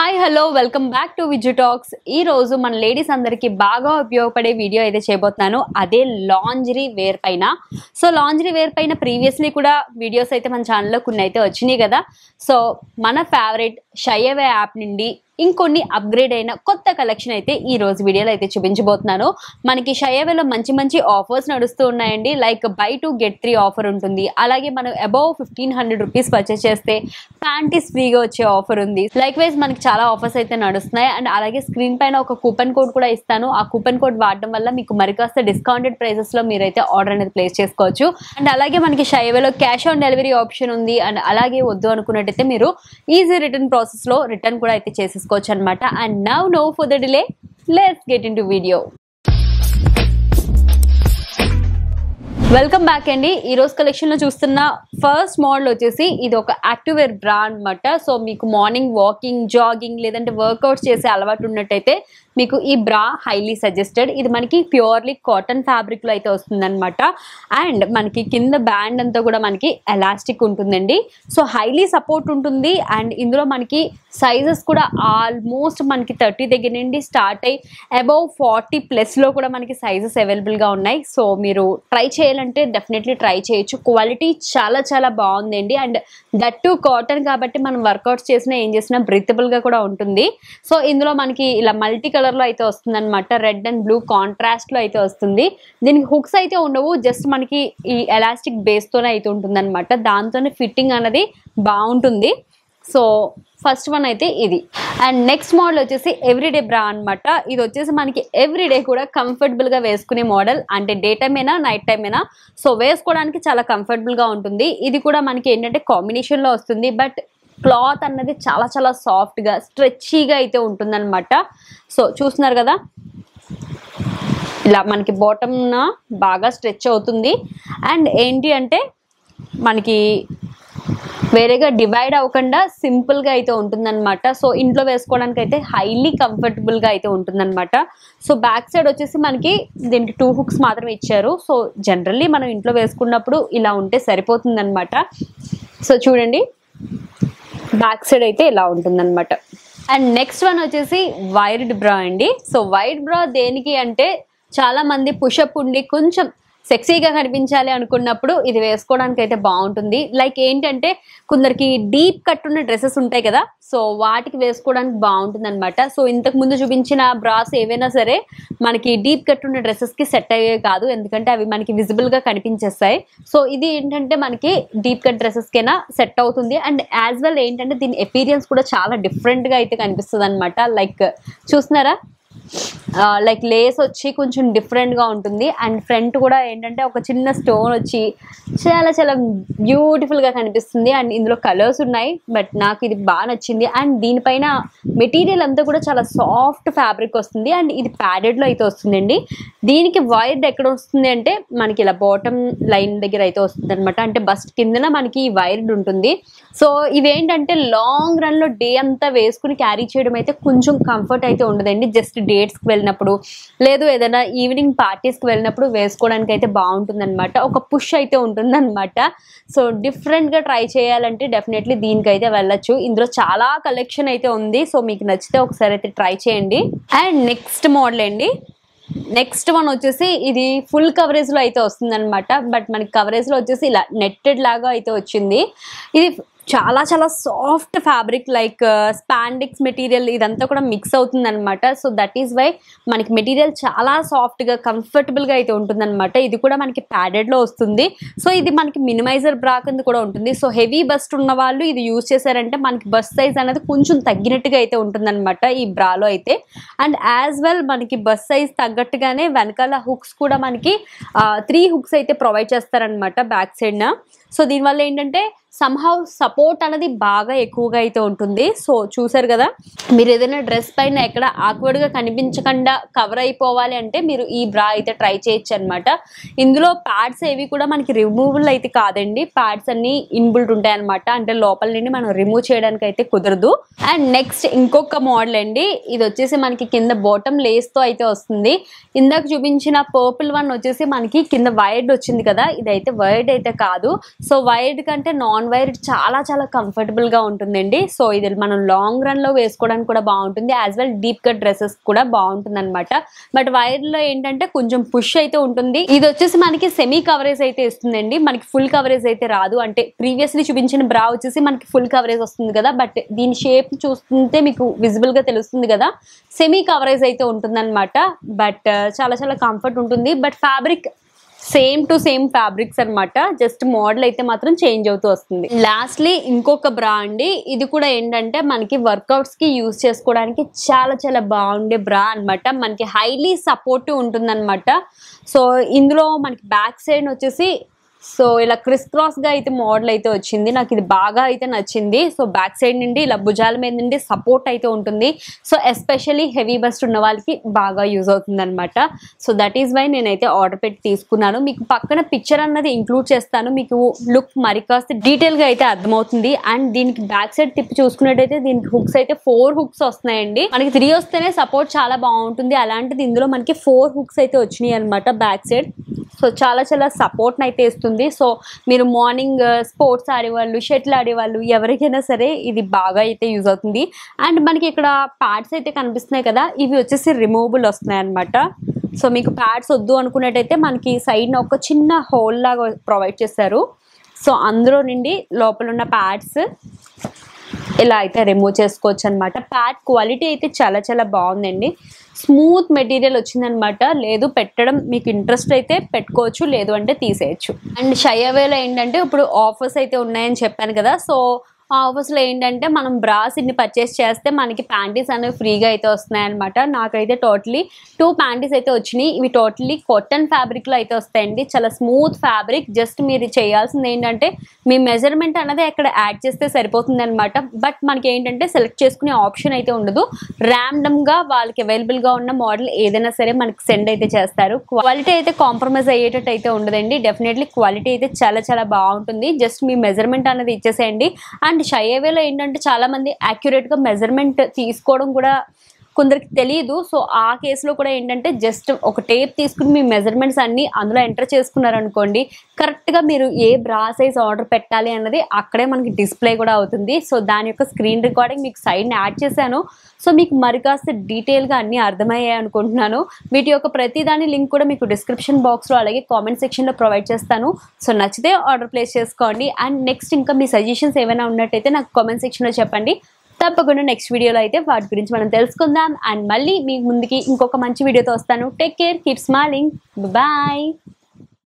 hi hello welcome back to Viju talks ఈ రోజు మన లేడీస్ అందరికీ బాగా ఉపయోగపడే వీడియో అయితే చేయబోతున్నాను అదే లాంజరీ వేర్ పైన సో లాంజరీ వేర్ పైన ప్రీవియస్లీ కూడా వీడియోస్ అయితే మన ఛానల్లో కొన్ని అయితే వచ్చినాయి కదా సో మన ఫేవరెట్ షయవే యాప్ నుండి ఇంకొన్ని అప్గ్రేడ్ అయిన కొత్త కలెక్షన్ అయితే ఈ రోజు వీడియోలో అయితే చూపించబోతున్నాను మనకి షయవేలో మంచి మంచి ఆఫర్స్ నడుస్తూ ఉన్నాయండి like buy to get three offer ఉంటుంది అలాగే మనం above fifteen hundred rupees purchase చేస్తే ప్యాంటీస్ ఫ్రీగా వచ్చే ఆఫర్ ఉంది లైక్ వైజ్ మనకి చాలా ఆఫర్స్ అయితే నడుస్తున్నాయి అండ్ అలాగే స్క్రీన్ పైన ఒక కూపన్ కోడ్ కూడా ఇస్తాను ఆ కూపన్ కోడ్ వాడడం వల్ల మీకు మరికాస్త డిస్కౌంటెడ్ ప్రైసెస్ లో మీరైతే ఆర్డర్ అనేది ప్లేస్ చేసుకోవచ్చు అండ్ అలాగే మనకి షైవేలో క్యాష్ ఆన్ డెలివరీ ఆప్షన్ ఉంది అండ్ అలాగే వద్దు అనుకున్నట్టయితే మీరు ఈజీ రిటర్న్ ప్రాసెస్ లో రిటర్న్ కూడా అయితే చేసేసుకోవచ్చు అనమాట and now no further delay let's get into video welcome back అండి ఈ రోజు కలెక్షన్ లో చూస్తున్న ఫస్ట్ మోడల్ వచ్చేసి ఇది ఒక యాక్టివేర్ బ్రా అనమాట సో మీకు మార్నింగ్ వాకింగ్ జాగింగ్ లేదంటే వర్కౌట్స్ చేసే అలవాటు ఉన్నట్టయితే మీకు ఈ బ్రా హైలీ సజెస్టెడ్ ఇది మనకి ప్యూర్లీ కాటన్ ఫ్యాబ్రిక్ లో అయితే వస్తుందన్నమాట అండ్ మనకి కింద బ్యాండ్ అంతా కూడా మనకి ఎలాస్టిక్ ఉంటుందండి సో హైలీ సపోర్ట్ ఉంటుంది అండ్ ఇందులో మనకి సైజెస్ కూడా ఆల్మోస్ట్ మనకి థర్టీ దగ్గర నుండి స్టార్ట్ అయ్యి అబౌవ్ ఫార్టీ ప్లస్లో కూడా మనకి సైజెస్ అవైలబుల్గా ఉన్నాయి సో మీరు ట్రై చేయాలంటే డెఫినెట్లీ ట్రై చేయొచ్చు క్వాలిటీ చాలా చాలా బాగుందండి అండ్ దట్ టు కాటన్ కాబట్టి మనం వర్కౌట్స్ చేసినా ఏం చేసినా బ్రీతబుల్గా కూడా ఉంటుంది సో ఇందులో మనకి ఇలా మల్టీ కలర్లో అయితే వస్తుంది అనమాట రెడ్ అండ్ బ్లూ కాంట్రాస్ట్లో అయితే వస్తుంది దీనికి హుక్స్ అయితే ఉండవు జస్ట్ మనకి ఈ ఎలాస్టిక్ బేస్తోనే అయితే ఉంటుంది అనమాట దాంతోనే ఫిట్టింగ్ అనేది బాగుంటుంది సో ఫస్ట్ వన్ అయితే ఇది అండ్ నెక్స్ట్ మోడల్ వచ్చేసి ఎవ్రీడే బ్రా అనమాట ఇది వచ్చేసి మనకి ఎవ్రీడే కూడా కంఫర్టబుల్గా వేసుకునే మోడల్ అంటే డే టైం అయినా నైట్ టైం అయినా సో వేసుకోవడానికి చాలా కంఫర్టబుల్గా ఉంటుంది ఇది కూడా మనకి ఏంటంటే కాంబినేషన్లో వస్తుంది బట్ క్లాత్ అన్నది చాలా చాలా సాఫ్ట్గా స్ట్రెచ్చీగా అయితే ఉంటుందన్నమాట సో చూస్తున్నారు కదా ఇలా మనకి బాటమ్న బాగా స్ట్రెచ్ అవుతుంది అండ్ ఏంటి అంటే మనకి వేరేగా డివైడ్ అవ్వకుండా సింపుల్గా అయితే ఉంటుందన్నమాట సో ఇంట్లో వేసుకోవడానికి అయితే హైలీ కంఫర్టబుల్గా అయితే ఉంటుందన్నమాట సో బ్యాక్ సైడ్ వచ్చేసి మనకి దీనికి టూ హుక్స్ మాత్రమే ఇచ్చారు సో జనరల్లీ మనం ఇంట్లో వేసుకున్నప్పుడు ఇలా ఉంటే సరిపోతుందన్నమాట సో చూడండి బ్యాక్ సైడ్ అయితే ఇలా ఉంటుందన్నమాట అండ్ నెక్స్ట్ వన్ వచ్చేసి వైర్డ్ బ్రా అండి సో వైట్ బ్రా దేనికి అంటే చాలా మంది పుషప్ ఉండి కొంచెం సెక్సీగా కనిపించాలి అనుకున్నప్పుడు ఇది వేసుకోవడానికి అయితే బాగుంటుంది లైక్ ఏంటంటే కొందరికి డీప్ కట్ ఉన్న డ్రెస్సెస్ ఉంటాయి కదా సో వాటికి వేసుకోవడానికి బాగుంటుంది అనమాట సో ఇంతకు ముందు చూపించిన బ్రాస్ ఏవైనా సరే మనకి డీప్ కట్ ఉన్న డ్రెస్సెస్కి సెట్ అయ్యే కాదు ఎందుకంటే అవి మనకి విజిబుల్గా కనిపించేస్తాయి సో ఇది ఏంటంటే మనకి డీప్ కట్ డ్రెస్సెస్కైనా సెట్ అవుతుంది అండ్ యాజ్ వెల్ ఏంటంటే దీని ఎపీరియన్స్ కూడా చాలా డిఫరెంట్గా అయితే కనిపిస్తుంది అనమాట లైక్ చూస్తున్నారా లైక్ లేస్ వచ్చి కొంచెం డిఫరెంట్గా ఉంటుంది అండ్ ఫ్రంట్ కూడా ఏంటంటే ఒక చిన్న స్టోన్ వచ్చి చాలా చాలా బ్యూటిఫుల్గా కనిపిస్తుంది అండ్ ఇందులో కలర్స్ ఉన్నాయి బట్ నాకు ఇది బాగా నచ్చింది అండ్ దీనిపైన మెటీరియల్ అంతా కూడా చాలా సాఫ్ట్ ఫ్యాబ్రిక్ వస్తుంది అండ్ ఇది ప్యాడెడ్లో అయితే వస్తుందండి దీనికి వైర్ ఎక్కడ వస్తుంది అంటే మనకి ఇలా బాటమ్ లైన్ దగ్గర అయితే వస్తుంది అనమాట అంటే బస్ట్ కిందన మనకి ఈ వైర్డ్ ఉంటుంది సో ఇవేంటంటే లాంగ్ రన్లో డే అంతా వేసుకుని క్యారీ చేయడం అయితే కొంచెం కంఫర్ట్ అయితే ఉండదండి జస్ట్ డేట్స్కి వెళ్ళినప్పుడు లేదు ఏదైనా ఈవినింగ్ పార్టీస్కి వెళ్ళినప్పుడు వేసుకోవడానికి అయితే బాగుంటుందన్నమాట ఒక పుష్ అయితే ఉంటుందన్నమాట సో డిఫరెంట్గా ట్రై చేయాలంటే డెఫినెట్లీ దీనికైతే వెళ్ళొచ్చు ఇందులో చాలా కలెక్షన్ అయితే ఉంది సో మీకు నచ్చితే ఒకసారి అయితే ట్రై చేయండి అండ్ నెక్స్ట్ మోడల్ అండి నెక్స్ట్ వన్ వచ్చేసి ఇది ఫుల్ కవరేజ్లో అయితే వస్తుందన్నమాట బట్ మనకి కవరేజ్లో వచ్చేసి ఇలా నెట్టెడ్ లాగా అయితే వచ్చింది ఇది చాలా చాలా soft fabric like spandex material ఇదంతా కూడా మిక్స్ అవుతుంది అనమాట సో దట్ ఈస్ వై మనకి మెటీరియల్ చాలా సాఫ్ట్గా కంఫర్టబుల్గా అయితే ఉంటుందన్నమాట ఇది కూడా మనకి ప్యాడెడ్లో వస్తుంది సో ఇది మనకి మినిమైజర్ బ్రా కింద కూడా ఉంటుంది సో హెవీ బస్ట్ ఉన్న వాళ్ళు ఇది యూజ్ చేశారంటే మనకి బస్ సైజ్ అనేది కొంచెం తగ్గినట్టుగా అయితే ఉంటుందన్నమాట ఈ బ్రాలో అయితే అండ్ యాజ్ వెల్ మనకి బస్ సైజ్ తగ్గట్టుగానే వెనకాల హుక్స్ కూడా మనకి త్రీ హుక్స్ అయితే ప్రొవైడ్ చేస్తారనమాట బ్యాక్ సైడ్న సో దీనివల్ల ఏంటంటే సంహౌ సపోర్ట్ అనేది బాగా ఎక్కువగా అయితే ఉంటుంది సో చూసారు కదా మీరు ఏదైనా డ్రెస్ పైన ఎక్కడ ఆక్వర్డ్గా కనిపించకుండా కవర్ అయిపోవాలి అంటే మీరు ఈ బ్రా అయితే ట్రై చేయొచ్చు అనమాట ఇందులో ప్యాడ్స్ ఏవి కూడా మనకి రిమూవల్ అయితే కాదండి ప్యాడ్స్ అన్ని ఇన్బుల్ట్ ఉంటాయి అనమాట అంటే లోపల నుండి మనం రిమూవ్ చేయడానికి అయితే కుదరదు అండ్ నెక్స్ట్ ఇంకొక మోడల్ అండి ఇది వచ్చేసి మనకి కింద బాటమ్ లేస్తో అయితే వస్తుంది ఇందాక చూపించిన పర్పుల్ వన్ వచ్చేసి మనకి కింద వైర్డ్ వచ్చింది కదా ఇదైతే వైర్డ్ అయితే కాదు సో వైర్డ్ కంటే నాన్ వన్ వైర్ చాలా చాలా కంఫర్టబుల్ గా ఉంటుందండి సో ఇది మనం లాంగ్ రన్ లో వేసుకోవడానికి కూడా బాగుంటుంది as well deep cut dresses కూడా బాగుంటుంది అనమాట బట్ వైర్ లో ఏంటంటే కొంచెం పుష్ అయితే ఉంటుంది ఇది వచ్చేసి మనకి సెమీ కవరేజ్ అయితే ఇస్తుందండి మనకి ఫుల్ కవరేజ్ అయితే రాదు అంటే ప్రీవియస్లీ చూపించిన బ్రా వచ్చేసి మనకి ఫుల్ కవరేజ్ వస్తుంది కదా బట్ దీని షేప్ చూస్తుంటే మీకు విజిబుల్ గా తెలుస్తుంది కదా సెమీ కవరేజ్ అయితే ఉంటుందన్నమాట బట్ చాలా చాలా కంఫర్ట్ ఉంటుంది but fabric same to same fabrics అన్నమాట జస్ట్ మోడల్ అయితే మాత్రం చేంజ్ అవుతూ వస్తుంది లాస్ట్లీ ఇంకొక బ్రా అండి ఇది కూడా ఏంటంటే మనకి వర్కౌట్స్ కి యూస్ చేసుకోవడానికి చాలా చాలా బాగుండే బ్రా అన్నమాట మనకి హైలీ సపోర్టివ్ ఉంటుంది సో ఇందులో మనకి బ్యాక్ సైడ్ వచ్చేసి సో ఇలా క్రిస్ క్రాస్ గా అయితే మోడల్ అయితే వచ్చింది నాకు ఇది బాగా అయితే నచ్చింది సో బ్యాక్ సైడ్ నుండి ఇలా భుజాల మీద నుండి సపోర్ట్ అయితే ఉంటుంది సో ఎస్పెషల్లీ హెవీ బస్ట్ ఉన్న వాళ్ళకి బాగా యూజ్ అవుతుంది అనమాట సో దట్ ఈస్ వై నేనైతే ఆర్డర్ పెట్టి తీసుకున్నాను మీకు పక్కన పిక్చర్ అన్నది ఇంక్లూడ్ చేస్తాను మీకు లుక్ మరి కాస్త డీటెయిల్ గా అయితే అర్థమవుతుంది అండ్ దీనికి బ్యాక్ సైడ్ తిప్పి చూసుకున్నట్టయితే దీనికి హుక్స్ అయితే ఫోర్ హుక్స్ వస్తున్నాయండి మనకి త్రీ వస్తేనే సపోర్ట్ చాలా బాగుంటుంది అలాంటిది ఇందులో మనకి ఫోర్ హుక్స్ అయితే వచ్చినాయి అనమాట బ్యాక్ సైడ్ సో చాలా చాలా సపోర్ట్ని అయితే ఇస్తుంది సో మీరు మార్నింగ్ స్పోర్ట్స్ ఆడేవాళ్ళు షటిల్ ఆడేవాళ్ళు ఎవరికైనా సరే ఇది బాగా అయితే యూజ్ అవుతుంది అండ్ మనకి ఇక్కడ ప్యాడ్స్ అయితే కనిపిస్తున్నాయి కదా ఇవి వచ్చేసి రిమూవబుల్ వస్తున్నాయి అనమాట సో మీకు ప్యాడ్స్ వద్దు అనుకున్నట్టయితే మనకి సైడ్న ఒక చిన్న హోల్ లాగా ప్రొవైడ్ చేశారు సో అందులో నుండి లోపల ఉన్న ప్యాడ్స్ ఇలా అయితే రిమూవ్ చేసుకోవచ్చు అనమాట ప్యాడ్ క్వాలిటీ అయితే చాలా చాలా బాగుందండి స్మూత్ మెటీరియల్ వచ్చిందనమాట లేదు పెట్టడం మీకు ఇంట్రెస్ట్ అయితే పెట్టుకోవచ్చు లేదు అంటే తీసేయచ్చు అండ్ షైఅవేలో ఏంటంటే ఇప్పుడు ఆఫర్స్ అయితే ఉన్నాయని చెప్పాను కదా సో ఆ ఆఫర్స్లో ఏంటంటే మనం బ్రాస్ ఇన్ని పర్చేస్ చేస్తే మనకి ప్యాంటీస్ అనేవి ఫ్రీగా అయితే వస్తున్నాయి అనమాట నాకైతే టోటలీ టూ ప్యాంటీస్ అయితే వచ్చినాయి ఇవి టోటలీ కాటన్ ఫ్యాబ్రిక్లో అయితే వస్తాయండి చాలా స్మూత్ ఫ్యాబ్రిక్ జస్ట్ మీరు చేయాల్సింది ఏంటంటే మీ మెజర్మెంట్ అనేది అక్కడ యాడ్ చేస్తే సరిపోతుంది అనమాట బట్ మనకి ఏంటంటే సెలెక్ట్ చేసుకునే ఆప్షన్ అయితే ఉండదు ర్యాండమ్గా వాళ్ళకి అవైలబుల్గా ఉన్న మోడల్ ఏదైనా సరే మనకి సెండ్ అయితే చేస్తారు క్వాలిటీ అయితే కాంప్రమైజ్ అయ్యేటట్టు అయితే ఉండదండి డెఫినెట్లీ క్వాలిటీ అయితే చాలా చాలా బాగుంటుంది జస్ట్ మీ మెజర్మెంట్ అనేది ఇచ్చేసేయండి అండ్ షైవేలో ఏంటంటే చాలా మంది accurate గా మెజర్మెంట్ తీసుకోవడం కూడా కొందరికి తెలియదు సో ఆ కేసులో కూడా ఏంటంటే జస్ట్ ఒక టేప్ తీసుకుని మీ మెజర్మెంట్స్ అన్ని అందులో ఎంటర్ చేసుకున్నారనుకోండి కరెక్ట్గా మీరు ఏ బ్రా సైజ్ ఆర్డర్ పెట్టాలి అన్నది అక్కడే మనకి డిస్ప్లే కూడా అవుతుంది సో దాని యొక్క స్క్రీన్ రికార్డింగ్ మీకు సైడ్ యాడ్ చేశాను సో మీకు మరి కాస్త డీటెయిల్గా అన్నీ అర్థమయ్యాయి అనుకుంటున్నాను వీటి యొక్క ప్రతి దాని లింక్ కూడా మీకు డిస్క్రిప్షన్ బాక్స్లో అలాగే కామెంట్ సెక్షన్లో ప్రొవైడ్ చేస్తాను సో నచ్చితే ఆర్డర్ ప్లేస్ చేసుకోండి అండ్ నెక్స్ట్ ఇంకా మీ సజెషన్స్ ఏమైనా ఉన్నట్టయితే నాకు కామెంట్ సెక్షన్లో చెప్పండి తప్పకుండా నెక్స్ట్ వీడియోలో అయితే వాటి గురించి మనం తెలుసుకుందాం అండ్ మళ్ళీ మీ ముందుకి ఇంకొక మంచి వీడియోతో వస్తాను take care keep smiling bye